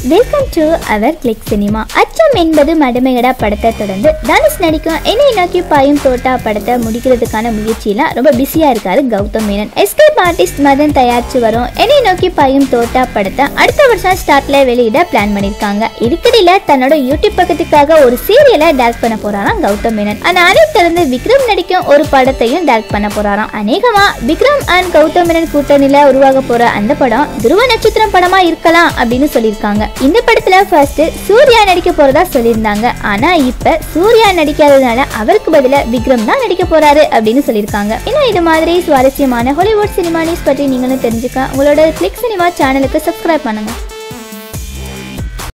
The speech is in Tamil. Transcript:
welcome to our click cinema Achcham Enbathu மடமையடா படத்தை தொடர்ந்து தனுஷ் நடிக்கும் என்னை நோக்கி பாயும் தோட்டா படத்தை முடிக்கிறதுக்கான முயற்சியெல்லாம் ரொம்ப பிஸியா இருக்காரு கௌதம் மேனன் எஸ்கேப் ஆர்டிஸ்ட் மதன் தயாரிச்சு வரும் என்னை நோக்கி பாயும் தோட்டா படத்தை அடுத்த வருஷம் ஸ்டார்ட்ல வெளியிட பிளான் பண்ணிருக்காங்க இதுக்கிடையில தன்னோட யூடியூப் பக்கத்துக்காக ஒரு சீரியலை டைரக்ட் பண்ண போறாராம் கௌதம் மேனன் அந்த அதை தொடர்ந்து விக்ரம் நடிக்கும் ஒரு படத்தையும் டைரக்ட் பண்ண போறாராம் அநேகமா விக்ரம் அண்ட் கௌதம் மேனன் கூட்டணியில உருவாக போற அந்த படம் துருவ நட்சத்திரம் படமா இருக்கலாம் அப்படின்னு சொல்லியிருக்காங்க இந்த படத்துல ஃபர்ஸ்ட் சூர்யா நடிக்க போறதா சொல்லியிருந்தாங்க ஆனா இப்ப சூர்யா நடிக்காததுனால அவருக்கு பதிலா விக்ரம் தான் நடிக்க போறாரு அப்படின்னு சொல்லியிருக்காங்க இன்னும் இது மாதிரி சுவாரஸ்யமான ஹாலிவுட் சினிமா நியூஸ் பற்றி நீங்களும் தெரிஞ்சுக்க உங்களோட கிளிக் சினிமா சேனலுக்கு சப்ஸ்கிரைப் பண்ணுங்க